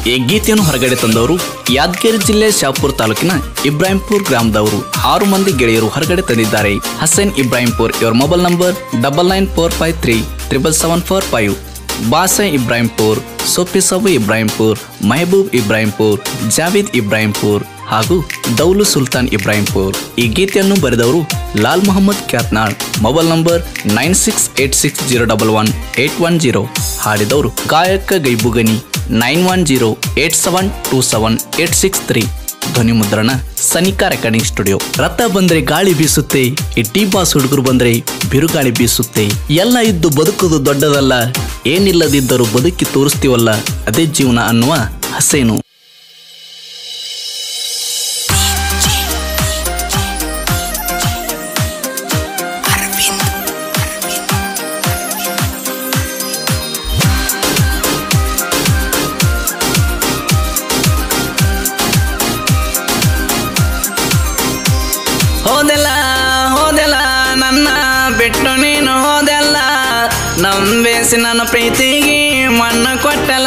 ಈ ಗೀತೆಯನ್ನು ಹೊರಗಡೆ ತಂದವರು ಯಾದಗಿರಿ ಜಿಲ್ಲೆ ಶಾಪುರ್ ತಾಲೂಕಿನ ಇಬ್ರಾಹಿಂಪುರ್ ಗ್ರಾಮದವರು ಆರು ಮಂದಿ ಗೆಳೆಯರು ಹೊರಗಡೆ ತಂದಿದ್ದಾರೆ ಹಸನ್ ಇಬ್ರಾಹಿಂಪುರ್ ಇವರ mobile number double nine four five three triple seven four five ಬಾಸೆ ಇಬ್ರಾಹಿಂಪುರ್ ಸೊಫಿಸಬು ಇಬ್ರಾಹಿಂಪುರ್ ಮೆಹಬೂಬ್ ಇಬ್ರಾಹಿಂಪುರ್ ಜಾವೀದ್ ಇಬ್ರಾಹಿಂಪುರ್ ಹಾಗೂ ದೌಲು ಸುಲ್ತಾನ್ ಇಬ್ರಾಹಿಂಪುರ್ ಈ ಗೀತೆಯನ್ನು ಬರೆದವರು Lal Mohammad Kyatnal mobile number nine six eight six zero double one eight one zero ಹಾಡಿದವರು ಗಾಯಕ ಗೈಬುಗನಿ nine one zero eight seven two seven eight six three ಧ್ವನಿ ಮುದ್ರಣ ಸನಿಕಾ ರೆಕಾರ್ಡಿಂಗ್ ಸ್ಟುಡಿಯೋ ರಥ ಬಂದ್ರೆ ಗಾಳಿ ಬೀಸುತ್ತೆ ಈ ಟೀ ಬಾಸ್ ಹುಡುಗರು ಬಂದ್ರೆ ಬಿರುಗಾಳಿ ಬೀಸುತ್ತೆ ಎಲ್ಲ ಇದ್ದು ಬದುಕುದು ದೊಡ್ಡದಲ್ಲ ಏನಿಲ್ಲದಿದ್ದರೂ ಬದುಕಿ ತೋರಿಸ್ತೀವಲ್ಲ ಅದೇ ಜೀವನ ಅನ್ನುವ ಹಸೇನು ಹೋದೆಲ್ಲ ಹೋದೆಲ್ಲ ನನ್ನ ಬಿಟ್ಟು ನೀನು ಹೋದೆಲ್ಲ ನಂಬೇಸಿ ನನ್ನ ಪ್ರೀತಿಗೆ ಮಣ್ಣು ಕೊಟ್ಟಲ್ಲ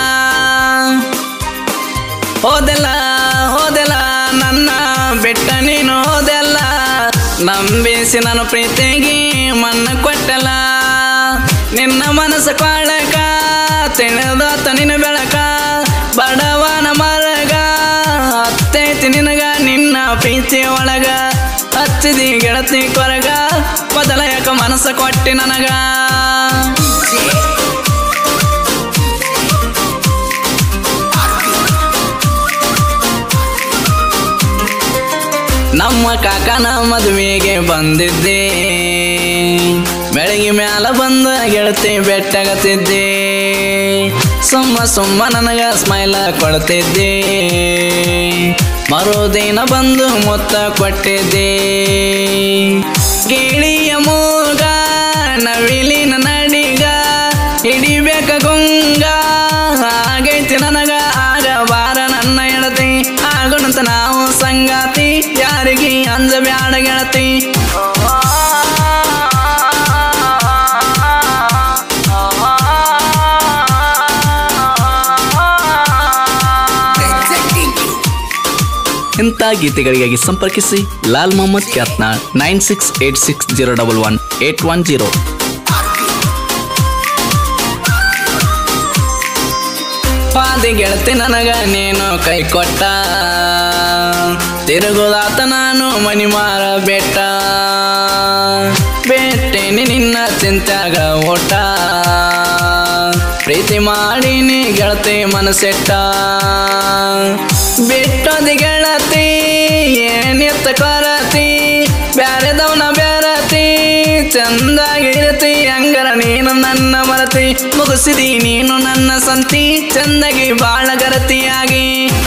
ಹೋದೆಲ್ಲ ಹೋದೆಲ್ಲ ನನ್ನ ಬಿಟ್ಟ ನೀನು ಹೋದೆಲ್ಲ ನಂಬಿಸಿ ನನ್ನ ಪ್ರೀತಿಗೆ ಮಣ್ಣು ಕೊಟ್ಟಲ್ಲ ನಿನ್ನ ಮನಸ್ಸು ಕಾಳಕ ತಿಳಿದೋತ ನಿನ್ನ ಬೆಳಕ ಬಡವನ ಮರಗ ಹತ್ತೈತಿ ನಿನಗ ನಿನ್ನ ಪ್ರೀತಿ ಒಳಗ ಹಚ್ಚಿದಿ ಗೆಳತಿ ಕೊರಗ ಬದಲ ಯಾಕ ಮನಸ್ಸು ಕೊಟ್ಟಿ ನನಗ ನಮ್ಮ ಕಾಕನ ಮದುವೆಗೆ ಬಂದಿದ್ದೆ ಬೆಳಗ್ಗೆ ಮ್ಯಾಲ ಬಂದ ಗೆಳತಿ ಬೆಟ್ಟಗತ್ತಿದ್ದೆ ಸುಮ್ಮ ಸುಮ್ಮ ನನಗ ಸ್ಮೈಲ ಕೊಡ್ತಿದ್ದೆ ಮರುದಿನ ಬಂದು ಮೊತ್ತ ಕೊಟ್ಟಿದ್ದೆ ಗಿಳಿಯ ಮೂಗ ನವಿಲಿನ ನಡಿಗ ಹಿಡಿಬೇಕ ಗುಂಗ ಆಗೈತಿ ನನಗ ಆಗ ಬಾರ ನನ್ನ ಗೆಳತಿ ಆಗುಣಂತ ನಾವು ಸಂಗಾತಿ ಯಾರಿಗೆ ಅಂಜ ಬ್ಯಾಡ ಗೆಳತಿ ಇಂಥ ಗೀತೆಗಳಿಗಾಗಿ ಸಂಪರ್ಕಿಸಿ ಲಾಲ್ ಮೊಹಮ್ಮದ್ ಕ್ಯಾತ್ನ nine six eight six zero double one eight one zero ಪಾದಿ ಗೆಳತಿ ನನಗ ನೀನು ಕೈ ಕೊಟ್ಟ ತಿರುಗುದಾತ ನಾನು ಮಣಿಮಾರ ಬೆಟ್ಟ ಬೆಟ್ಟೇನಿ ನಿನ್ನ ಚಿಂತ್ಯಾಗ ಓಟ ಪ್ರೀತಿ ಮಾಡೀನಿ ಗೆಳತಿ ಮನಸ್ಸೆಟ್ಟ ಬಿಟ್ಟೋದಿ ಗೆಳತಿ ಏನಿತ್ತ ಕೊರತಿ ಬ್ಯಾರೆದವನ ಬ್ಯಾರತಿ ಚಂದಾಗಿರತಿ ಹಂಗರ ನೀನು ನನ್ನ ಮರತಿ ಮುಗಿಸಿದಿ ನೀನು ನನ್ನ ಸಂತಿ ಚಂದಾಗಿ ಬಾಳ ಗರತಿಯಾಗಿ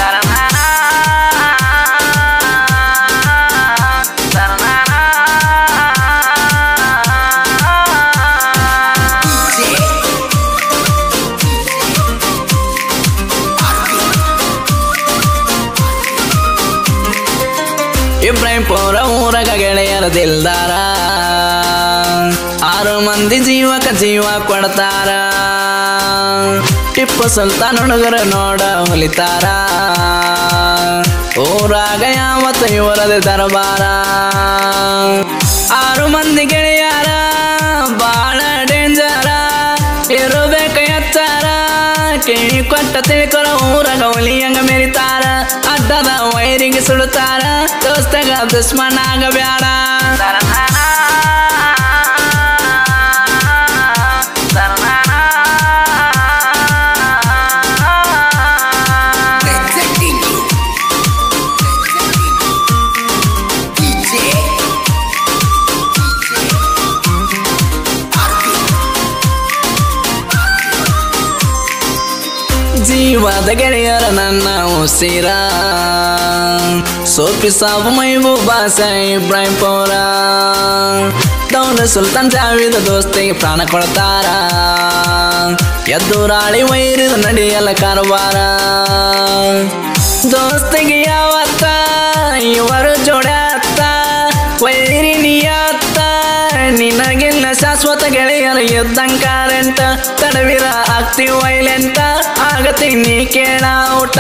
ಇಬ್ರಾಹಿಂಪುರ ಊರಗ ಗೆಳೆಯರ ದಿಲ್ದಾರ ಆರು ಮಂದಿ ಜೀವಕ ಜೀವ ಕೊಡ್ತಾರ ಟಿಪ್ಪು ಸುಲ್ತಾನ್ ಹುಡುಗರು ನೋಡ ಹೊಲಿತಾರ ಊರಾಗ ಯಾವತ್ತ ಇವರದೆ ದರಬಾರ ಆರು ಮಂದಿ ಗೆಳೆಯರ ಬಾಳ ಡೇಂಜರ ಇರಬೇಕ ಎಚ್ಚಾರ ಕಿವಿ ಕೊಟ್ಟ ತಿಳ್ಕೊರ ಊರಾಗ ಒಲಿಯಂಗ ಮೆರಿತಾರ ಅಡ್ಡದ ವೈರಿಗೆ ಸುಡುತ್ತಾರ ದೋಸ್ತಗ ದುಶ್ಮನ ಆಗಬ್ಯಾಡ ಜೀವದ ಗೆಳೆಯರ ನನ್ನ ಉಸಿರ ಸೋಪಿ ಸಾಬು ಮೈಬು ಬಾಸ ಇಬ್ರಾಹಿಂ ಪೌರ ದೌಲ ಸುಲ್ತಾನ್ ಜಾವಿದ ದೋಸ್ತಿಗೆ ಪ್ರಾಣ ಕೊಡ್ತಾರ ಎದ್ದು ರಾಳಿ ವೈರಿದ ನಡೆಯಲ್ಲ ಕಾರವಾರ ದೋಸ್ತಿಗೆ ಯಾವತ್ತ ಇವರು ಜೋಡತ್ತ ವೈರಿ ನಿಯತ್ತ ನಿನಗಿಲ್ಲ ಶಾಶ್ವತ ಗೆಳೆಯರು ಇದ್ದಂಗ ಕರೆಂಟ್ ತಡವಿರ ಆಗ್ತಿ ವೈಲೆಂಟ ಆಗತಿ ನೀ ಕೇಳ ಊಟ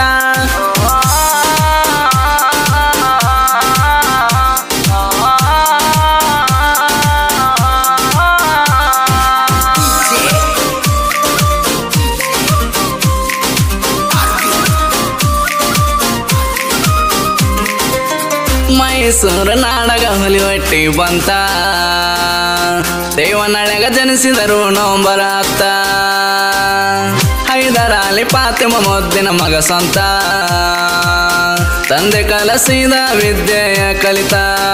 ಮೈಸೂರು ನಾಡಗ ಹುಲಿ ಹೊಟ್ಟಿ ಬಂತ ದೇವನಳೆಗ ಜನಿಸಿದರು ನವಂಬರ್ ಹತ್ತ ಹೈದರಾಲಿ ಪಾತಿಮ ಮೊದ್ದಿನ ಮಗ ಸ್ವಂತ ತಂದೆ ಕಲಸಿದ ವಿದ್ಯೆಯ ಕಲಿತ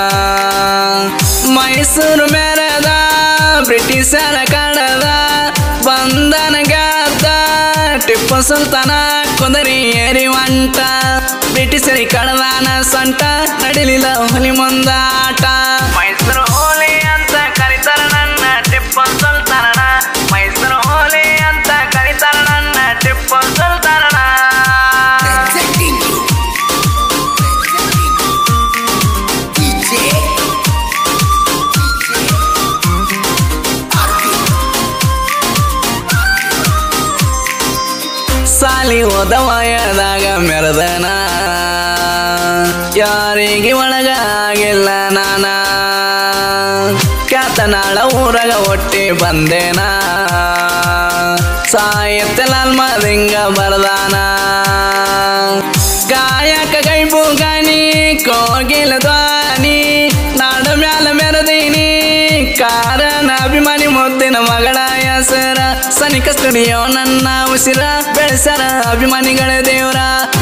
ಮೈಸೂರು ಮೆರೆದ ಬ್ರಿಟಿಷರ ಕಡದ ಬಂಧನ ಗೆದ್ದ ಟಿಪ್ಪು ಸುಲ್ತಾನ ಕುದರಿ ಏರಿ ಒಂಟ ಬ್ರಿಟಿಷರಿ ಕಡದಾನ ಸೊಂಟ ನಡಿಲಿಲ್ಲ ಹುಲಿ ಮುಂದಾಟ ಮೈಸೂರು ಹೋಲಿ ಅಂತ ಕರಿತಾರ ನನ್ನ ಟಿಪ್ಪು ಸುಲ್ತಾನನ ಮೈಸೂರು ಹೋಲಿ ಅಂತ ಕರಿತಾರ ನನ್ನ Tipu ಸುಲ್ತಾನನ Presenting you. Presenting you. DJ. Arvind. ಸಾಲಿ ಹೋದ ವಯದಾಗ ಮೆರೆದನ ಯಾರಿಗೆ ಒಳಗಾಗಿಲ್ಲ ನಾನ ಕ್ಯಾತನಾಳ ಊರಾಗ ಒಟ್ಟಿ ಬಂದೇನ ಸಾಹಿತ್ಯ ಲಾಲ್ಮದಿಂಗ ಬರದಾನ ಗಾಯಕ ಗೈಬು ಗಾನಿ ಕೋಗಿಲ ಧ್ವನಿ ನಾಡ ಮ್ಯಾಲ ಮೆರದೀನಿ ಕಾರಣ ಅಭಿಮಾನಿ ಮುದ್ದಿನ ಮಗಳ ಹೆಸರ ಸನಿಕ ಸ್ಟುಡಿಯೋ ನನ್ನ ಉಸಿರ ಬೆಳೆಸರ ಅಭಿಮಾನಿಗಳ ದೇವರ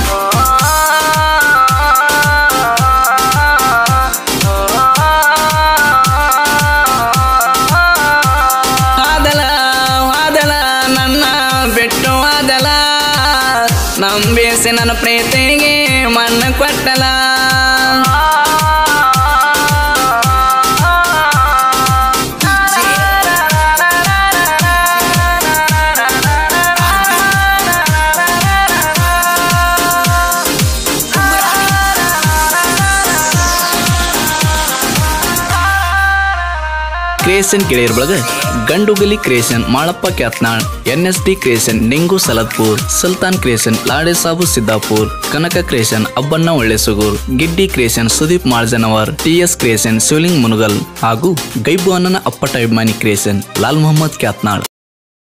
ಆದಲ ಆದಲ ನನ್ನ ಬಿಟ್ಟು ಆದಲ ನಂಬಿಸಿ ನನ್ನ ಪ್ರೀತಿಗೆ ಮಣ್ಣು ಕೊಟ್ಟಲ ಕ್ರಿಯೇಷನ್ ಗೆಳೆಯರ ಬಳಗ Gandugali creation Malappa Kyatnal N S D creation Ningu Saladpur Sultan creation Lade Sabu Siddapur Kanaka creation Abbanna Ollesugur Giddi creation Sudeep Maljanavar T S creation Shivaling Munugal ಹಾಗೂ ಗೈಬು ಅನ್ನನ ಅಪ್ಪಟ ಅಭಿಮಾನಿ ಕ್ರಿಯೇಷನ್ ಲಾಲ್ ಮೊಹಮ್ಮದ್ ಕ್ಯಾತ್ನಾಳ್